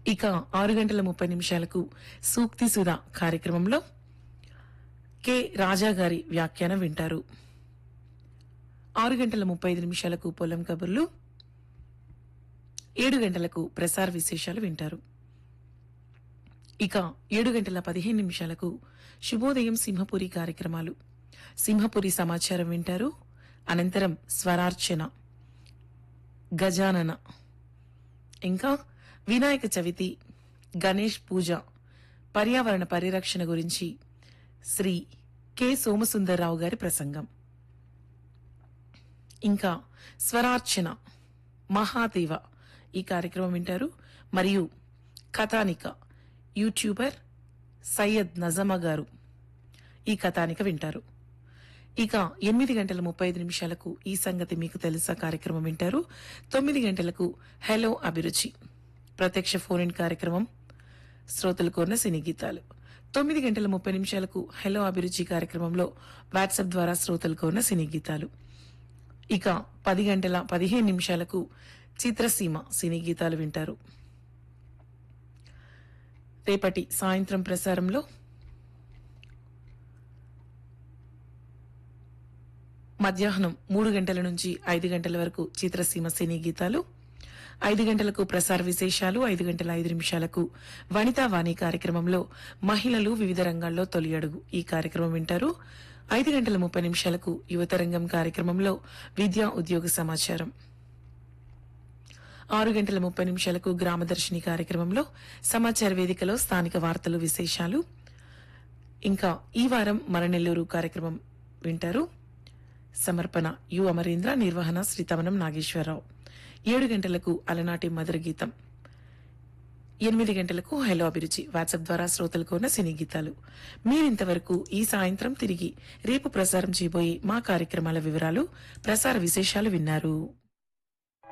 ఇక ఆరు గంటల ముప్పై నిమిషాలకు సూక్తి సుధా కార్యక్రమంలో కె రాజా గారి వ్యాఖ్యానం వింటారు ఆరు గంటల ముప్పై ఐదు నిమిషాలకు పొలం కబుర్లు ఏడు గంటలకు ప్రసార విశేషాలు వింటారు ఇక ఏడు గంటల పదిహేను నిమిషాలకు శుభోదయం సింహపురి కార్యక్రమాలు సింహపురి సమాచారం వింటారు అనంతరం స్వరార్చన గజానన ఇంకా వినాయక చవితి గణేష్ పూజ పర్యావరణ పరిరక్షణ గురించి శ్రీ కె సోమసుందర్రావు గారి ప్రసంగం ఇంకా స్వరార్చన మహాదేవ ఈ కార్యక్రమం వింటారు మరియు కథానిక యూట్యూబర్ సయ్యద్ నజమా గారు ఈ కథానిక వింటారు ఇక ఎనిమిది గంటల ముప్పై ఐదు నిమిషాలకు ఈ సంగతి మీకు తెలుసా కార్యక్రమం వింటారు తొమ్మిది గంటలకు హలో అభిరుచి ప్రత్యక్ష ఫోన్ ఇన్ కార్యక్రమం శ్రోతలు కోరిన సినీ గీతాలు తొమ్మిది గంటల ముప్పై నిమిషాలకు హలో అభిరుచి కార్యక్రమంలో వాట్సాప్ ద్వారా శ్రోతలు కోరిన సినీ గీతాలు ఇక పది గంటల పదిహేను నిమిషాలకు చిత్రసీమ సినీ గీతాలు వింటారు రేపటి సాయంత్రం ప్రసారంలో మధ్యాహ్నం మూడు గంటల నుంచి ఐదు గంటల వరకు చిత్రసీమ సినీ గీతాలు ఐదు గంటలకు ప్రసార విశేషాలు ఐదు గంటల ఐదు నిమిషాలకు వనితా వాణి కార్యక్రమంలో మహిళలు వివిధ రంగాల్లో తొలి అడుగు ఈ కార్యక్రమం వింటారు ఐదు గంటల ముప్పై నిమిషాలకు యువతరంగం కార్యక్రమంలో విద్యా ఉద్యోగ సమాచారం ఆరు గంటల ముప్పై నిమిషాలకు గ్రామదర్శిని కార్యక్రమంలో సమాచార వేదికలో స్థానిక వార్తలు విశేషాలు ఇంకా ఈ వారం మన నెల్లూరు కార్యక్రమం వింటారు సమర్పణ యు అమరేంద్ర నిర్వహణ శ్రీతమనం నాగేశ్వరరావు ఏడు గంటలకు అలనాటి మధుర గీతం ఎనిమిది గంటలకు హలో అభిరుచి వాట్సాప్ ద్వారా శ్రోతలకు ఉన్న సినీ గీతాలు మీరింతవరకు ఈ సాయంత్రం తిరిగి రేపు ప్రసారం చేయబోయే మా కార్యక్రమాల వివరాలు ప్రసార విశేషాలు విన్నారు